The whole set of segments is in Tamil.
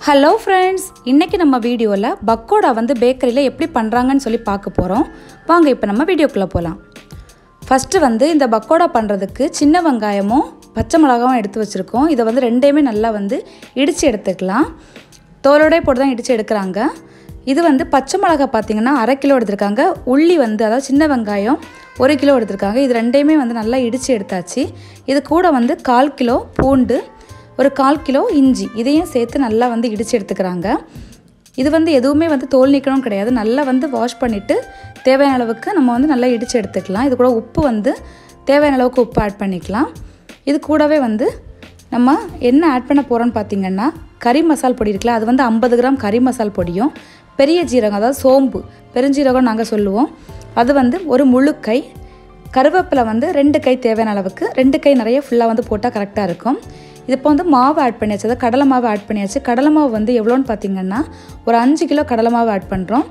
ஹலோ ஃப்ரெண்ட்ஸ் இன்றைக்கி நம்ம வீடியோவில் பக்கோடா வந்து பேக்கரியில் எப்படி பண்ணுறாங்கன்னு சொல்லி பார்க்க போகிறோம் வாங்க இப்போ நம்ம வீடியோக்குள்ளே போகலாம் ஃபஸ்ட்டு வந்து இந்த பக்கோடா பண்ணுறதுக்கு சின்ன வெங்காயமும் பச்சை மிளகாவும் எடுத்து வச்சுருக்கோம் இதை வந்து ரெண்டையுமே நல்லா வந்து இடித்து எடுத்துக்கலாம் தோலோடே போட்டு தான் இடித்து எடுக்கிறாங்க இது வந்து பச்சை மிளகா பார்த்தீங்கன்னா அரை கிலோ எடுத்திருக்காங்க உள்ளி வந்து அதாவது சின்ன வெங்காயம் ஒரு கிலோ எடுத்திருக்காங்க இது ரெண்டையுமே வந்து நல்லா இடித்து எடுத்தாச்சு இது கூட வந்து கால் கிலோ பூண்டு ஒரு கால் கிலோ இஞ்சி இதையும் சேர்த்து நல்லா வந்து இடித்து எடுத்துக்கிறாங்க இது வந்து எதுவுமே வந்து தோல் நீக்கணும் கிடையாது நல்லா வந்து வாஷ் பண்ணிவிட்டு தேவையான அளவுக்கு நம்ம வந்து நல்லா இடித்து எடுத்துக்கலாம் இது கூட உப்பு வந்து தேவையான அளவுக்கு உப்பு ஆட் பண்ணிக்கலாம் இது கூடவே வந்து நம்ம என்ன ஆட் பண்ண போகிறோன்னு பார்த்தீங்கன்னா கறி மசால் பொடி இருக்குல்ல அது வந்து ஐம்பது கிராம் கறி மசால் பொடியும் பெரிய ஜீரகம் அதாவது சோம்பு பெருஞ்சீரகம் நாங்கள் சொல்லுவோம் அது வந்து ஒரு முழு கை கருவேப்பிலை வந்து ரெண்டு கை தேவையான அளவுக்கு ரெண்டு கை நிறைய ஃபுல்லாக வந்து போட்டால் கரெக்டாக இருக்கும் இது இப்போ வந்து மாவு ஆட் பண்ணியாச்சு அதாவது கடலை மாவு ஆட் பண்ணியாச்சு கடலை மாவு வந்து எவ்வளோன்னு பார்த்தீங்கன்னா ஒரு அஞ்சு கிலோ கடலை மாவு ஆட் பண்ணுறோம்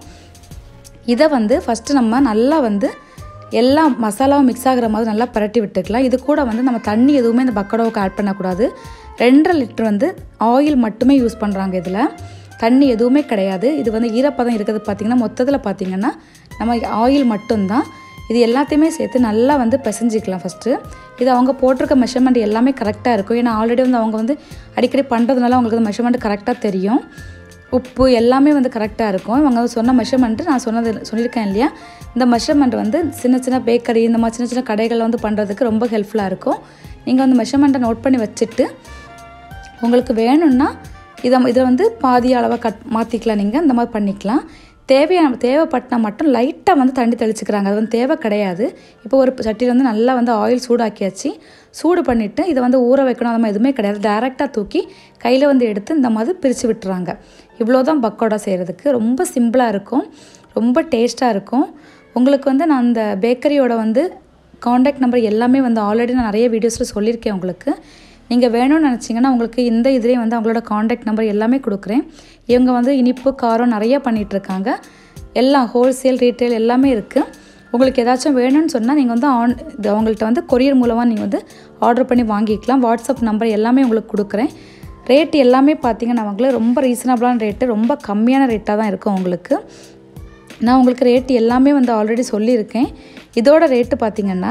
இதை வந்து ஃபஸ்ட்டு நம்ம நல்லா வந்து எல்லா மசாலாவும் மிக்ஸ் ஆகிற மாதிரி நல்லா பரட்டி விட்டுக்கலாம் இது கூட வந்து நம்ம தண்ணி எதுவுமே இந்த பக்கோடாவுக்கு ஆட் பண்ணக்கூடாது ரெண்டரை லிட்டர் வந்து ஆயில் மட்டுமே யூஸ் பண்ணுறாங்க இதில் தண்ணி எதுவுமே கிடையாது இது வந்து ஈரப்பதம் இருக்கிறது பார்த்திங்கன்னா மொத்தத்தில் பார்த்திங்கன்னா நம்ம ஆயில் மட்டும்தான் இது எல்லாத்தையுமே சேர்த்து நல்லா வந்து பிசைஞ்சிக்கலாம் ஃபஸ்ட்டு இது அவங்க போட்டிருக்க மெஷர்மெண்ட் எல்லாமே கரெக்டாக இருக்கும் ஏன்னா ஆல்ரெடி வந்து அவங்க வந்து அடிக்கடி பண்ணுறதுனால அவங்களுக்கு மெஷர்மெண்ட் கரெக்டாக தெரியும் உப்பு எல்லாமே வந்து கரெக்டாக இருக்கும் இவங்க வந்து சொன்ன மெஷர்மெண்ட்டு நான் சொன்னது சொல்லியிருக்கேன் இல்லையா இந்த மெஷர்மெண்ட் வந்து சின்ன சின்ன பேக்கரி இந்த மாதிரி சின்ன சின்ன கடைகளில் வந்து பண்ணுறதுக்கு ரொம்ப ஹெல்ப்ஃபுல்லாக இருக்கும் நீங்கள் வந்து மெஷர்மெண்ட்டை நோட் பண்ணி வச்சுட்டு உங்களுக்கு வேணும்னா இதை இதை வந்து பாதி அளவாக கட் மாற்றிக்கலாம் நீங்கள் இந்த மாதிரி பண்ணிக்கலாம் தேவையான தேவைப்பட்டனா மட்டும் லைட்டாக வந்து தண்ணி தெளிச்சுக்கிறாங்க அது வந்து தேவை கிடையாது இப்போ ஒரு சட்டியில் வந்து நல்லா வந்து ஆயில் சூடாக்கியாச்சு சூடு பண்ணிவிட்டு இதை வந்து ஊற வைக்கணும் அந்த மாதிரி எதுவுமே கிடையாது டேரெக்டாக தூக்கி கையில் வந்து எடுத்து இந்த மாதிரி பிரித்து விட்டுறாங்க இவ்வளோ தான் பக்கோடா செய்கிறதுக்கு ரொம்ப சிம்பிளாக இருக்கும் ரொம்ப டேஸ்ட்டாக இருக்கும் உங்களுக்கு வந்து நான் அந்த பேக்கரியோட வந்து காண்டாக்ட் நம்பர் எல்லாமே வந்து ஆல்ரெடி நான் நிறைய வீடியோஸில் சொல்லியிருக்கேன் உங்களுக்கு நீங்கள் வேணும்னு நினச்சிங்கன்னா உங்களுக்கு இந்த இதுலேயே வந்து அவங்களோட காண்டாக்ட் நம்பர் எல்லாமே கொடுக்குறேன் இவங்க வந்து இனிப்பு காரம் நிறைய பண்ணிகிட்ருக்காங்க எல்லாம் ஹோல்சேல் ரீட்டைல் எல்லாமே இருக்குது உங்களுக்கு ஏதாச்சும் வேணும்னு சொன்னால் நீங்கள் வந்து ஆன் இது அவங்கள்ட்ட வந்து கொரியர் மூலமாக நீங்கள் வந்து ஆர்டர் பண்ணி வாங்கிக்கலாம் வாட்ஸ்அப் நம்பர் எல்லாமே உங்களுக்கு கொடுக்குறேன் ரேட் எல்லாமே பார்த்தீங்கன்னா அவங்களுக்கு ரொம்ப ரீசனபிளான ரேட்டு ரொம்ப கம்மியான ரேட்டாக தான் இருக்கும் உங்களுக்கு நான் உங்களுக்கு ரேட்டு எல்லாமே வந்து ஆல்ரெடி சொல்லியிருக்கேன் இதோட ரேட்டு பார்த்திங்கன்னா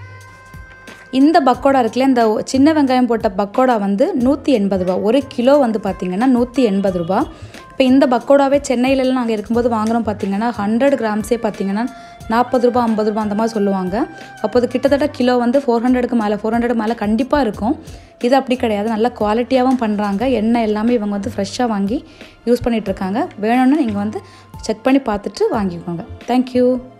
இந்த பக்கோடா இருக்குல்ல இந்த சின்ன வெங்காயம் போட்ட பக்கோடா வந்து நூற்றி எண்பது ரூபா ஒரு கிலோ வந்து பார்த்திங்கன்னா நூற்றி எண்பது ரூபா இப்போ இந்த பக்கோடாவே சென்னையிலலாம் நாங்கள் இருக்கும்போது வாங்குகிறோம் பார்த்திங்கன்னா ஹண்ட்ரட் கிராம்ஸே பார்த்திங்கன்னா நாற்பது ரூபா ஐம்பது ரூபா அந்த மாதிரி சொல்லுவாங்க அப்போது கிட்டத்தட்ட கிலோ வந்து ஃபோர் ஹண்ட்ரடுக்கு மேலே ஃபோர் ஹண்ட்ரட் மேலே கண்டிப்பாக இருக்கும் இது அப்படி கிடையாது நல்ல குவாலிட்டியாகவும் பண்ணுறாங்க எண்ணெய் எல்லாமே இவங்க வந்து ஃப்ரெஷ்ஷாக வாங்கி யூஸ் பண்ணிகிட்ருக்காங்க வேணும்னா நீங்கள் வந்து செக் பண்ணி பார்த்துட்டு வாங்கிக்கோங்க தேங்க்யூ